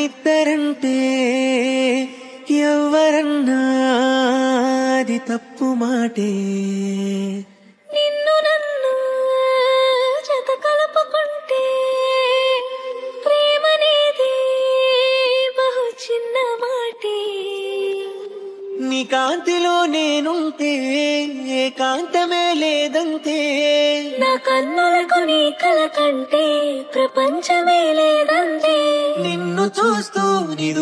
మనిద్దరంటే ఎవరన్నా అది తప్పు మాటే నిన్ను నన్ను జత కలుపుకుంటే ప్రేమనేది బహు చిన్న మాటే నీ కాంతిలో నేనుంటే ఏకాంతమే లేదంతే నా కన్నులకు నీ కల కంటే ప్రపంచమే లేదంతే నిన్ను చూస్తూ నిదు